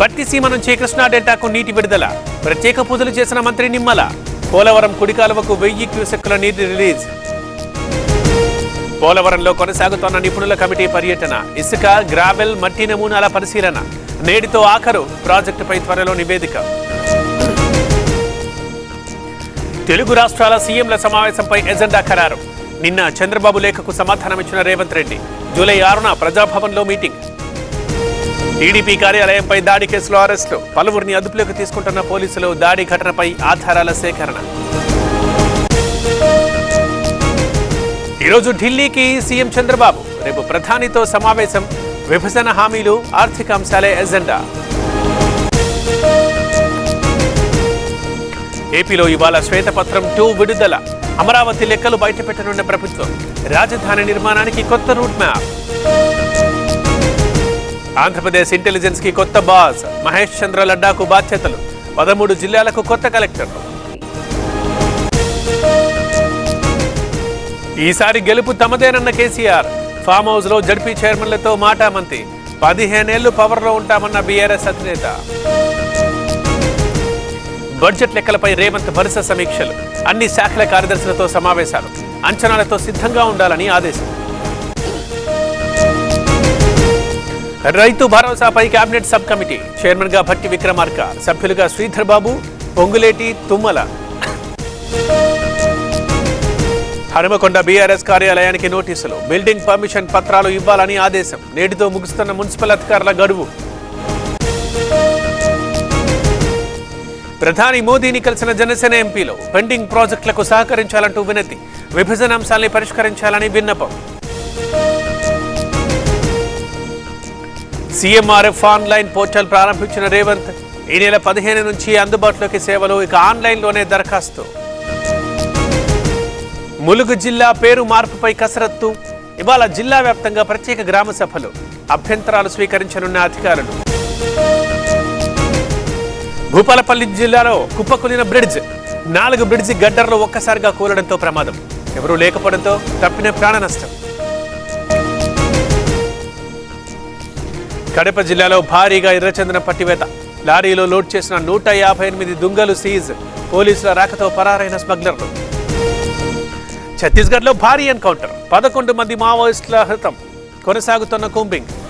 పట్టిసీమ నుంచి కృష్ణా డెల్టాకు నీటి విడుదల ప్రత్యేక పూజలు చేసిన మంత్రి నిమ్మల పోలవరం కుడి కాలువకు వెయ్యి క్యూసెక్కుల నీటి రిలీజ్ పోలవరంలో కొనసాగుతోన్న నిపుణుల కమిటీ పర్యటన ఇసుక గ్రావెల్ మట్టి నమూనాల పరిశీలన నేటితో ఆఖరు ప్రాజెక్టుపై త్వరలో నివేదిక తెలుగు రాష్ట్రాల సీఎంల సమావేశంపై ఎజెండా ఖరారు నిన్న చంద్రబాబు లేఖకు సమాధానమిచ్చిన రేవంత్ రెడ్డి జూలై ఆరున ప్రజాభవన్లో మీటింగ్ టీడీపీ కార్యాలయంపై దాడి కేసులో అరెస్టు పలువురిని అదుపులోకి తీసుకుంటున్న పోలీసులు దాడి ఘటనపై ఆధారాల సేకరణ ఈరోజు ఢిల్లీకి సీఎం చంద్రబాబు రేపు ప్రధానితో సమావేశం విభజన హామీలు ఆర్థిక అంశాలే ఎజెండా ఏపీలో ఇవాళ శ్వేతపత్రం టూ విడుదల అమరావతి లెక్కలు బయటపెట్టనున్న ప్రభుత్వం రాజధాని నిర్మాణానికి కొత్త రూట్ మ్యాప్ ఆంధ్రప్రదేశ్ ఇంటెలిజెన్స్ కి కొత్త బాస్ మహేష్ చంద్ర లడ్డాకు బాధ్యతలు పదమూడు జిల్లాలకు కొత్త కలెక్టర్లు ఈసారి గెలుపు తమదేనన్న కేసీఆర్ ఫామ్ హౌస్ లో జడ్పీ చైర్మన్లతో మాటామంతి పదిహేనేళ్లు పవర్లో ఉంటామన్న బీఆర్ఎస్ అధినేత బడ్జెట్ లెక్కలపై రేవంత్ వరుస సమీక్షలు అన్ని శాఖల కార్యదర్శులతో సమావేశాలు అంచనాలతో సిద్ధంగా ఉండాలని ఆదేశం రైతు భరోసాపై కేబినెట్ సబ్ కమిటీ చైర్మన్ గా భట్టి విక్రమార్క సభ్యులుగా శ్రీధర్ బాబు పొంగులేటి తుమ్మల హనుమకొండ బీఆర్ఎస్ కార్యాలయానికి నోటీసులు బిల్డింగ్ పర్మిషన్ పత్రాలు ఇవ్వాలని ఆదేశం నేటితో ముగుస్తున్న మున్సిపల్ అధికారుల గడువు ప్రధాని మోదీని కలిసిన జనసేన ఎంపీలు పెండింగ్ ప్రాజెక్టులకు సహకరించాలంటూ వినతి విభజన అంశాల్ని పరిష్కరించాలని విన్నపం సీఎంఆర్ఎఫ్ ఆన్లైన్ పోర్టల్ ప్రారంభించిన రేవంత్ ఈ నెల పదిహేను నుంచి అందుబాటులోకి సేవలు ఇక ఆన్లైన్లోనే దరఖాస్తు ములుగు జిల్లా పేరు మార్పుపై కసరత్తు ఇవాళ జిల్లా వ్యాప్తంగా ప్రత్యేక గ్రామ సభలు అభ్యంతరాలు స్వీకరించనున్న అధికారులు భూపాలపల్లి జిల్లాలో కుప్పకూలిన బ్రిడ్జ్ నాలుగు బ్రిడ్జి గడ్డర్లు ఒక్కసారిగా కూలడంతో ప్రమాదం ఎవరూ లేకపోవడంతో తప్పిన ప్రాణ నష్టం కడప జిల్లాలో భారీగా ఎర్రచందనం పట్టివేత లారీలో లోడ్ చేసిన నూట యాభై ఎనిమిది దుంగలు సీజ్ పోలీసుల రాకతో పరారైన స్మగ్లర్లు ఛత్తీస్గఢ్లో భారీ ఎన్కౌంటర్ పదకొండు మంది మావోయిస్టుల హతం కొనసాగుతున్న కూంబింగ్